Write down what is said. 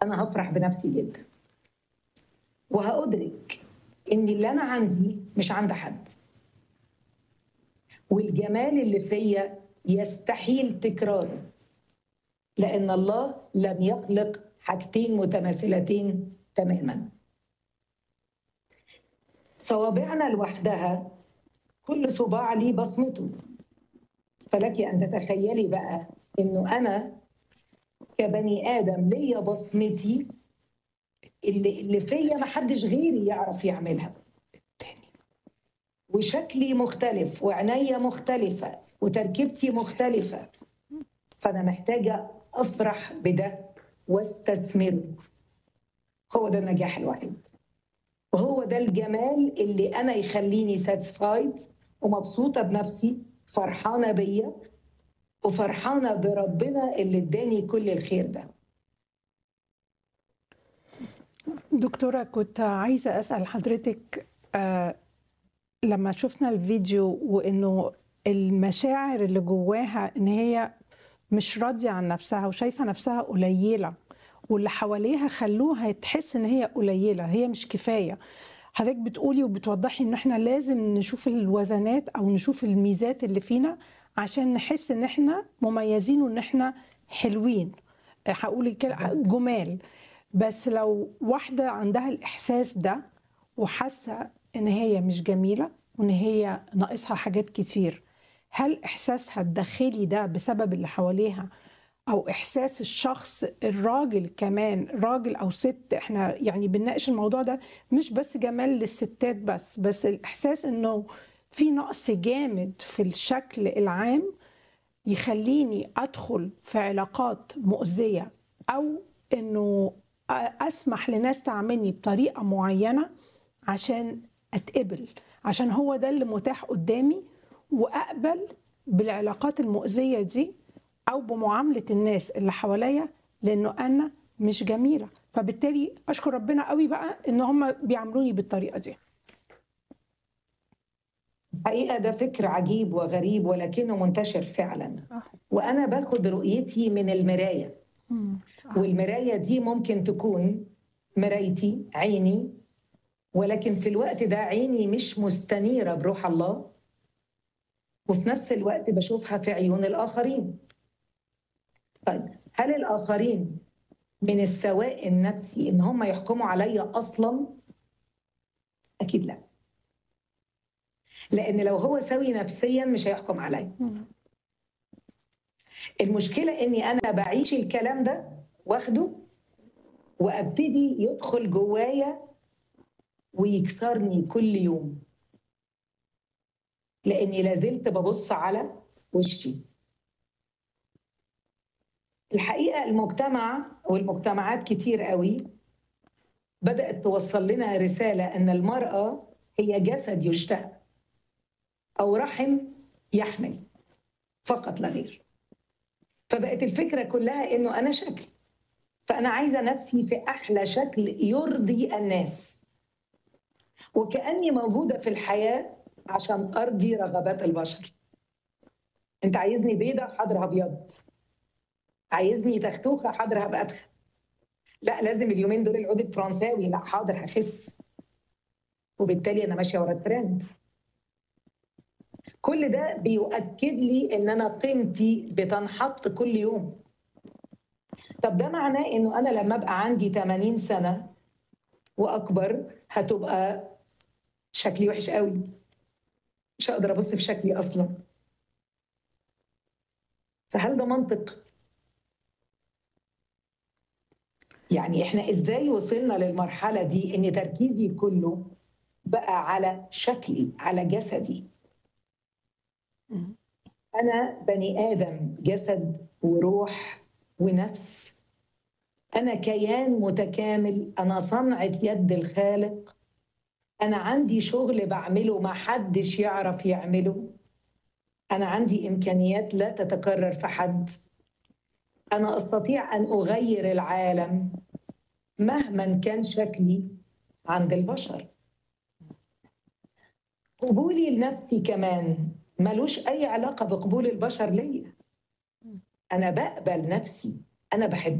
انا هفرح بنفسي جدا وهادرك ان اللي انا عندي مش عند حد والجمال اللي فيا يستحيل تكراره لان الله لم يخلق حاجتين متماثلتين تماما صوابعنا لوحدها كل صباع ليه بصمته فلك ان تتخيلي بقى انه انا كبني ادم ليا بصمتي اللي اللي فيا ما حدش غيري يعرف يعملها التاني وشكلي مختلف وعناية مختلفة وتركيبتي مختلفة فأنا محتاجة أفرح بده واستثمره هو ده النجاح الوحيد وهو ده الجمال اللي أنا يخليني ساتسفايد ومبسوطة بنفسي فرحانة بيا وفرحانة بربنا اللي اداني كل الخير ده دكتورة كنت عايزة أسأل حضرتك آه لما شفنا الفيديو وإنه المشاعر اللي جواها إن هي مش راضية عن نفسها وشايفة نفسها قليلة واللي حواليها خلوها تحس إن هي قليلة هي مش كفاية حضرتك بتقولي وبتوضحي إن إحنا لازم نشوف الوزنات أو نشوف الميزات اللي فينا عشان نحس إن إحنا مميزين وإن إحنا حلوين هقول كده جمال بس لو واحدة عندها الإحساس ده وحاسة إن هي مش جميلة وإن هي ناقصها حاجات كتير هل إحساسها الداخلي ده بسبب اللي حواليها أو إحساس الشخص الراجل كمان راجل أو ست إحنا يعني بنناقش الموضوع ده مش بس جمال للستات بس بس الإحساس إنه في نقص جامد في الشكل العام يخليني أدخل في علاقات مؤذية أو إنه اسمح لناس تعاملني بطريقه معينه عشان اتقبل عشان هو ده اللي متاح قدامي واقبل بالعلاقات المؤذيه دي او بمعامله الناس اللي حواليا لانه انا مش جميله فبالتالي اشكر ربنا قوي بقى ان هم بيعاملوني بالطريقه دي حقيقة ده فكر عجيب وغريب ولكنه منتشر فعلا وأنا باخد رؤيتي من المراية والمراية دي ممكن تكون مرايتي عيني ولكن في الوقت ده عيني مش مستنيرة بروح الله وفي نفس الوقت بشوفها في عيون الآخرين طيب هل الآخرين من السواء النفسي إن هم يحكموا عليا أصلا؟ أكيد لا لأن لو هو سوي نفسيا مش هيحكم عليا المشكلة إني أنا بعيش الكلام ده واخده وابتدي يدخل جوايا ويكسرني كل يوم لاني لازلت ببص على وشي الحقيقه المجتمع والمجتمعات كتير قوي بدات توصل لنا رساله ان المراه هي جسد يشتهى او رحم يحمل فقط لا غير فبقت الفكره كلها انه انا شكل فأنا عايزة نفسي في أحلى شكل يرضي الناس وكأني موجودة في الحياة عشان أرضي رغبات البشر أنت عايزني بيضة حاضر أبيض عايزني تختوخة حاضر هبقى أتخن لا لازم اليومين دول العود الفرنساوي لا حاضر هخس وبالتالي أنا ماشية ورا الترند كل ده بيؤكد لي إن أنا قيمتي بتنحط كل يوم طب ده معناه انه انا لما ابقى عندي 80 سنه واكبر هتبقى شكلي وحش قوي مش هقدر ابص في شكلي اصلا فهل ده منطق يعني احنا ازاي وصلنا للمرحله دي ان تركيزي كله بقى على شكلي على جسدي انا بني ادم جسد وروح ونفس أنا كيان متكامل أنا صنعة يد الخالق أنا عندي شغل بعمله ما حدش يعرف يعمله أنا عندي إمكانيات لا تتكرر في حد أنا أستطيع أن أغير العالم مهما كان شكلي عند البشر قبولي لنفسي كمان ملوش أي علاقة بقبول البشر ليا أنا بقبل نفسي أنا بحب